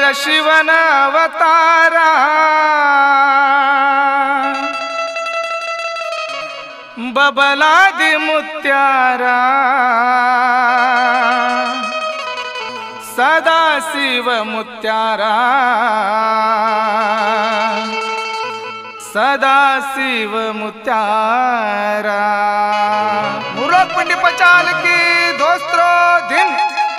ಪರಶಿವನ ಅವತಾರ ಬಬಲಾದಿ ಮುತ್ಯಾರ ಸದಾ ಶಿವ ಮುತ್ಯಾರ ಸದಾ ಶಿವ ಮುತ್ಯಾರ ಮುರೋಕ್ ಪಿಂಡಿ ಪಚಾಲಕಿ ದೋಸ್ತ್ರೋ ದಿನ್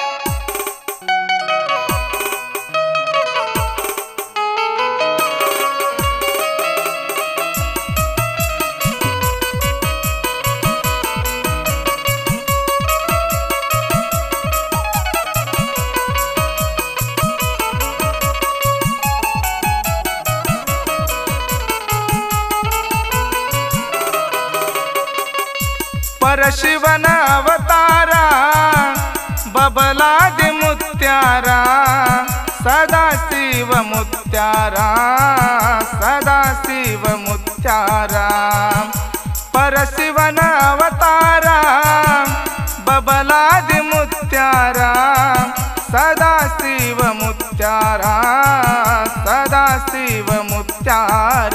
ಪರಶಿವನ ಅವತಾರ ಬಬಲಾದಿ ಮುತ್ಯಾರ ಸದಾ ಶಿವ ಮುತ್ಯಾರ ಸದಾ ಶಿವ ಮುತ್ಯಾರ ಪರಶಿವನ ಅವತಾರ ಬಬಲಾದಿ ಮುತ್ಯಾರ ಸದಾ ಶಿವ ಮುತ್ಯಾರ ಸದಾ ಶಿವ ಮುತ್ಯಾರ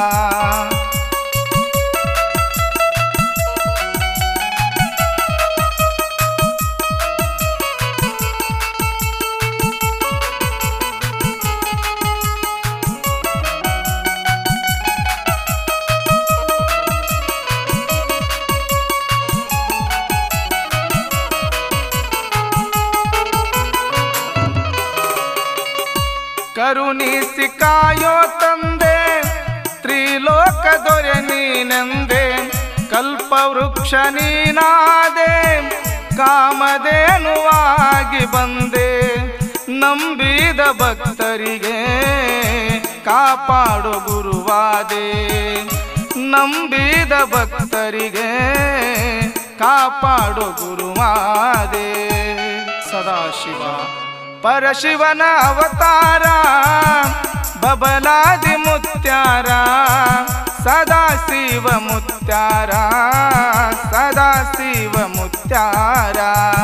ಕರುಣಿಸಿ ಕಾಯೋ ತಂದೆ ತ್ರಿಲೋಕ ದೊರೆ ನೀನೆಂದೆ ಕಲ್ಪವೃಕ್ಷ ನೀನಾದೆ ಕಾಮಧೇನುವಾಗಿ ಬಂದೆ ನಂಬಿದ ಭಕ್ತರಿಗೆ ಕಾಪಾಡು ಗುರುವಾದೆ ನಂಬಿದ ಭಕ್ತರಿಗೆ ಕಾಪಾಡು ಗುರುವಾದೆ ಸದಾಶಿವ ಪರಶಿವನ ಅವತಾರ ಬಬಲಾದಿ ಮುತ್ಯಾರ ಸದಾ ಶಿವ ಮುತ್ಯಾರ ಸದಾ ಶಿವ ಮುತ್ಯಾರ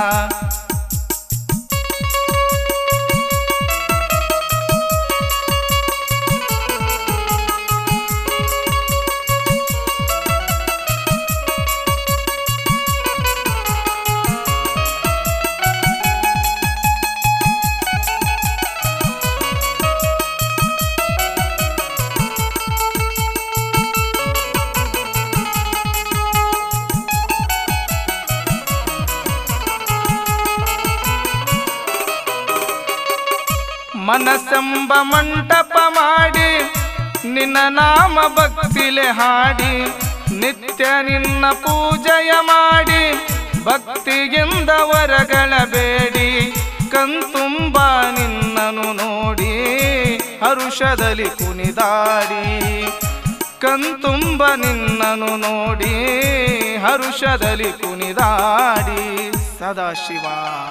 ಮನಸ್ಸೆಂಬ ಮಂಟಪ ಮಾಡಿ ನಿನ್ನ ನಾಮ ಭಕ್ತಿಲೆ ಹಾಡಿ ನಿತ್ಯ ನಿನ್ನ ಪೂಜೆಯ ಮಾಡಿ ಭಕ್ತಿಯಿಂದ ವರಗಳ ಬೇಡಿ ಕಣ್ತುಂಬ ನಿನ್ನನು ನೋಡಿ ಹರುಷದಲ್ಲಿ ಕುಣಿದಾಡಿ ಕಣ್ತುಂಬ ನಿನ್ನನು ನೋಡಿ ಹರುಷದಲ್ಲಿ ಕುಣಿದಾಡಿ ಸದಾಶಿವ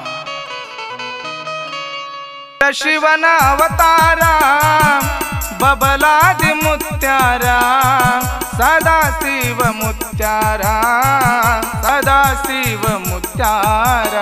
ಶಿವನ ಅವತಾರ ಬಬಲಾದಿ ಮುತ್ಯಾರ ಸದಾ ಶಿವ ಮುತ್ಯಾರ ಸದಾ ಶಿವ ಮುತ್ಯಾರ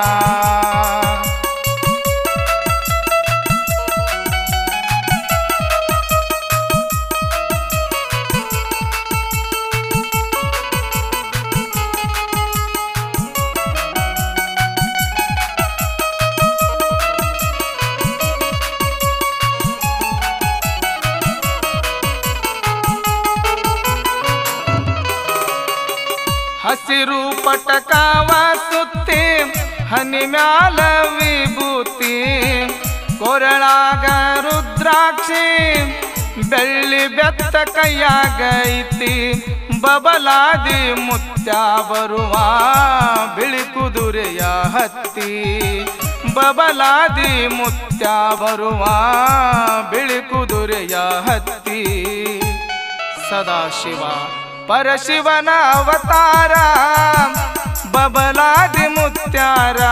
ಹಸಿರು ಪಟಕಾವ ಸುತ್ತಿ ಹನಿ ಮ್ಯಾಲ ವಿಭೂತಿ ಕೊರಳಾಗ ರುದ್ರಾಕ್ಷಿ ಬೆಳ್ಳಿ ಬೆತ್ತ ಕೈಯಾಗೈತಿ ಬಬಲಾದಿ ಮುತ್ಯ ಬರುವ ಬಿಳಿ ಕುದುರೆಯ ಹತ್ತಿ ಬಬಲಾದಿ ಮುತ್ಯ ಬರುವ ಬಿಳಿ ಕುದುರೆಯ ಹತ್ತಿ ಸದಾಶಿವ ಪರಶಿವನ ಅವತಾರ ಬಬಲಾದಿ ಮುತ್ಯಾರ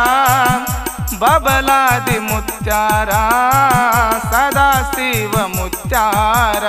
ಬಬಲಾದಿ ಮುತ್ಯಾರ ಸದಾ ಶಿವ ಮುತ್ಯಾರ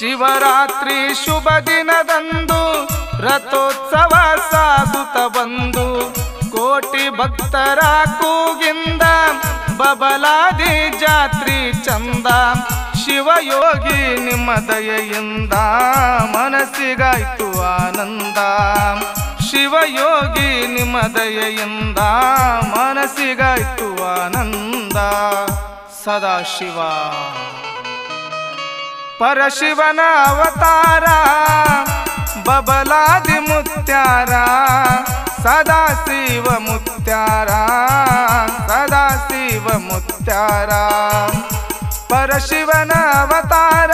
ಶಿವರಾತ್ರಿ ಶುಭ ದಿನದಂದು ರಥೋತ್ಸವ ಸಾಗುತ್ತ ಬಂದು ಕೋಟಿ ಭಕ್ತರ ಕೂಗಿಂದ ಬಬಲಾದಿ ಜಾತ್ರಿ ಚಂದ ಶಿವಯೋಗಿ ನಿಮ್ಮ ದಯೆಯಿಂದ ಮನಸ್ಸಿಗಾಯ್ತು ಆನಂದ ಶಿವಯೋಗಿ ನಿಮ್ಮ ದಯೆಯಿಂದ ಮನಸ್ಸಿಗಾಯ್ತು ಆನಂದ ಸದಾಶಿವ ಪರಶಿವನ ಅವತಾರ ಬಬಲಾದಿ ಮುತ್ಯಾರ ಸದಾಶಿವ ಮುತ್ಯಾರ ಸದಾಶಿವ ಮುತ್ಯಾರ ಪರಶಿವನ ಅವತಾರ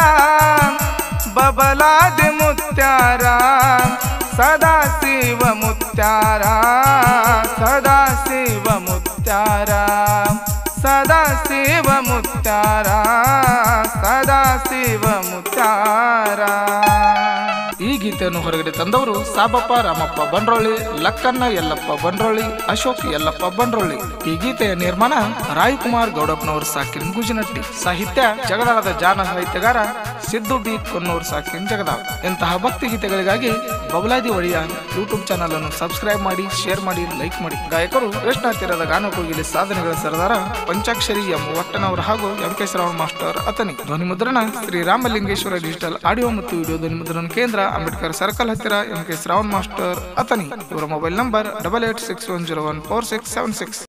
ಬಬಲಾದಿ ಮುತ್ಯಾರ ಸದಾಶಿವ ಮುತ್ಯಾರ ಸದಾಶಿವ ಮುತ್ಯಾರ ಸದಾಶಿವ ಮುತ್ಯಾರ ಸದಾಶಿವ ಮುತ್ಯಾರ ಈ ಗೀತೆಯನ್ನು ಹೊರಗಡೆ ತಂದವರು ಸಾಬಪ್ಪ ರಾಮಪ್ಪ ಬಂಡ್ರೋಳಿ ಲಕ್ಕನ್ನ ಯಲ್ಲಪ್ಪ ಬಂಡ್ರೋಳಿ ಅಶೋಕ್ ಯಲ್ಲಪ್ಪ ಬಂಡ್ರೋಳಿ ಈ ಗೀತೆಯ ನಿರ್ಮಾಣ ರಾಯಕುಮಾರ್ ಗೌಡಪ್ಪನವರು ಸಾಕಿನ್ ಗುಜನಟ್ಟಿ ಸಾಹಿತ್ಯ ಜಗದಾಳದ ಜಾನ ಸಾಹಿತ್ಯಗಾರ ಸಿದ್ದು ಬಿ ಕೊನ್ನೂರು ಸಾಕಿನ್ ಜಗದಾಳ್ ಇಂತಹ ಭಕ್ತಿ ಗೀತೆಗಳಿಗಾಗಿ ಬಬಲಾದಿ ಒಳಿಯ ಯೂಟ್ಯೂಬ್ ಚಾನಲ್ ಅನ್ನು ಸಬ್ಸ್ಕ್ರೈಬ್ ಮಾಡಿ ಶೇರ್ ಮಾಡಿ ಲೈಕ್ ಮಾಡಿ ಗಾಯಕರು ಕೃಷ್ಣ ತೀರದ ಗಾನಕೋಗಿಲಿ ಸಾಧನೆಗಳ ಸರದಾರ ಪಂಚಾಕ್ಷರಿ ಎಂ ವಟ್ಟನವರು ಹಾಗೂ M K Shravan master Athani ಧ್ವನಿ ಮುದ್ರಣ ಶ್ರೀ ರಾಮಲಿಂಗೇಶ್ವರ ಡಿಜಿಟಲ್ ಆಡಿಯೋ ಮತ್ತು ವಿಡಿಯೋ ಧ್ವನಿ ಮುದ್ರಣ ಕೇಂದ್ರ ಅಂಬೇಡ್ಕರ್ ಸರ್ಕಲ್ ಹತ್ತಿರ M K Shravan master Athani ಇವರ mobile number double eight six one zero one four six seven six